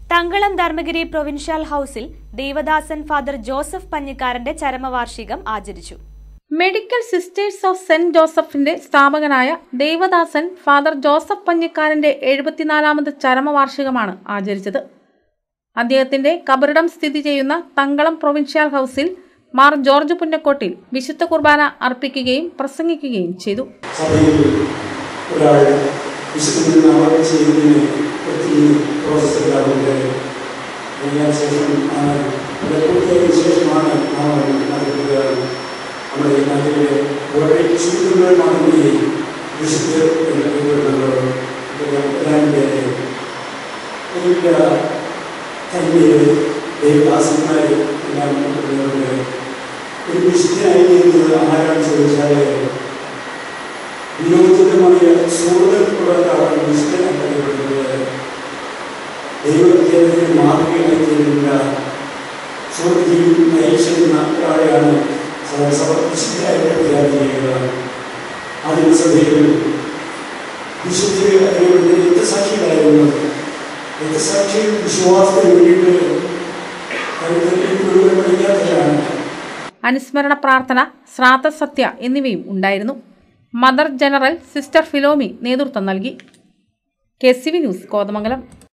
Thankalam Dharmagiri provincial ഹൌസിൽ ദേവദാസൻ father Joseph പഞ്ഞിക്കാരന്റെ ചരമവാർഷികം ആചരിച്ചു മെഡിക്കൽ സിസ്റ്റേഴ്സ് ഓഫ് സെന്റ് ജോസഫിന്റെ സ്ഥാപകനായ ദേവദാസൻ ഫാദർ ജോസഫ് പഞ്ഞിക്കാരന്റെ എഴുപത്തിനാലാമത് ചരമവാർഷികമാണ് ആചരിച്ചത് അദ്ദേഹത്തിന്റെ കബറിടം സ്ഥിതി ചെയ്യുന്ന തങ്കളം പ്രൊവിൻഷ്യൽ ഹൌസിൽ മാർ ജോർജ് പുന്നക്കോട്ടിൽ വിശുദ്ധ കുർബാന അർപ്പിക്കുകയും പ്രസംഗിക്കുകയും ചെയ്തു സഭയിൽ ഒരാൾ വിശുദ്ധത്തിൽ നാമം ചെയ്യുന്നതിന് ഒത്തിരി പ്രോസസ്സുകളുണ്ട് അതിന് ശേഷം ആണ് പ്രത്യേക ശേഷമാണ് നാം നടത്തുക നമ്മുടെ ഈ നാട്ടിലെ വളരെ വിശുദ്ധങ്ങൾ മാത്രമേ വിശുദ്ധ എന്ന് പേരുള്ളൂ എല്ലാം പേര് എല്ലാ തന്നെ ദേവദാസന്മാരെ എല്ലാം കൊണ്ടുവരുന്നുണ്ട് ഒരു വിശുദ്ധനായി ചെയ്യുന്നത് ആരാണെന്ന് ചോദിച്ചാൽ വിനോദിതമായ സുഹൃത്തുക്കളുള്ള ഒരാളാണ് വിശുദ്ധനായി അറിയപ്പെടുന്നത് ദൈവവിദ്യാലയത്തിന് മാതൃകയായി തീരുന്ന സുഹൃത്തിൽ നയിച്ചിരുന്ന ഒരാളെയാണ് സഭ വിശുദ്ധരായി പ്രഖ്യാപിക്കുക ആദ്യ സഭയിൽ വിശുദ്ധ അറിയപ്പെടുന്ന രക്തസാക്ഷികളായിരുന്നു രക്തസാക്ഷി വിശ്വാസത്തിന് വേണ്ടിയിട്ട് കരുതലിൽ മുഴുവൻ പഠിക്കാത്തവരാണ് അനുസ്മരണ പ്രാർത്ഥന ശ്രാദ്ധസത്യ എന്നിവയും ഉണ്ടായിരുന്നു മദർ ജനറൽ സിസ്റ്റർ ഫിലോമി നേതൃത്വം നൽകി K C V news Kothamangalam